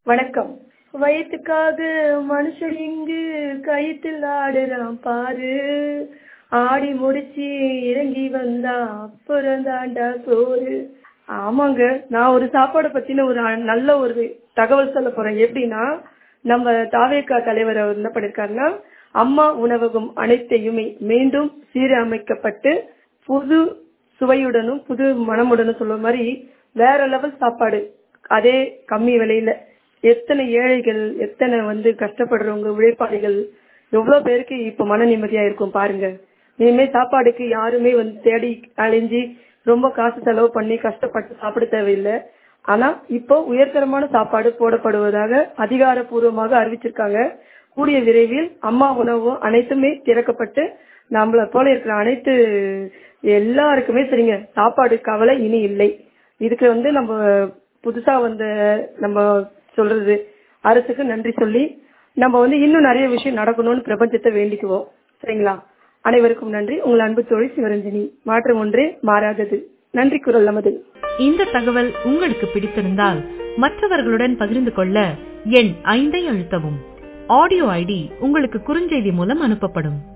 வணக்கம் வயிற்றுக்காக மனுஷன் இங்கு கயிற்றில் ஆடுறான் பாரு ஆடி முடிச்சு இறங்கி வந்தா அப்புறம் தாண்டா சோறு ஆமாங்க நான் ஒரு சாப்பாடை பத்தின ஒரு அ- நல்ல ஒரு தகவல் சொல்ல போறேன் எப்படின்னா நம்ம தாவேக்கா தலைவர் அவர் என்ன பண்ணிருக்காருன்னா அம்மா உணவகம் அனைத்தையுமே மீண்டும் சீரமைக்கப்பட்டு புது சுவையுடனும் புது மனமுடனும் சொல்ற மாதிரி வேற லெவல் சாப்பாடு அதே கம்மி விலையில எத்தனை ஏழைகள் எத்தனை வந்து கஷ்டப்படுறவங்க உழைப்பாளிகள் எவ்வளவு பேருக்கு இப்ப மன நிம்மதியா இருக்கும் பாருங்க இனிமே சாப்பாடுக்கு யாருமே வந்து தேடி அலைஞ்சு ரொம்ப காசு செலவு பண்ணி கஷ்டப்பட்டு சாப்பிட தேவையில்லை ஆனா இப்போ உயர்தரமான சாப்பாடு போடப்படுவதாக அதிகாரப்பூர்வமாக அறிவிச்சிருக்காங்க கூடிய விரைவில் அம்மா உணவு அனைத்துமே திறக்கப்பட்டு நம்மள போல இருக்கிற அனைத்து எல்லாருக்குமே சரிங்க சாப்பாடு கவலை இனி இல்லை இதுக்கு வந்து நம்ம புதுசா வந்த நம்ம சொல்றது அரசுக்கு நன்றி சொல்லி நம்ம வந்து இன்னும் நிறைய விஷயம் நடக்கணும்னு பிரபஞ்சத்தை வேண்டிக்குவோம் சரிங்களா அனைவருக்கும் நன்றி உங்கள் அன்பு தோழி சிவரஞ்சனி மாற்றம் ஒன்றே மாறாதது நன்றி குரல் நமது இந்த தகவல் உங்களுக்கு பிடித்திருந்தால் மற்றவர்களுடன் பகிர்ந்து கொள்ள எண் ஐந்தை அழுத்தவும் ஆடியோ ஐடி உங்களுக்கு குறுஞ்செய்தி மூலம் அனுப்பப்படும்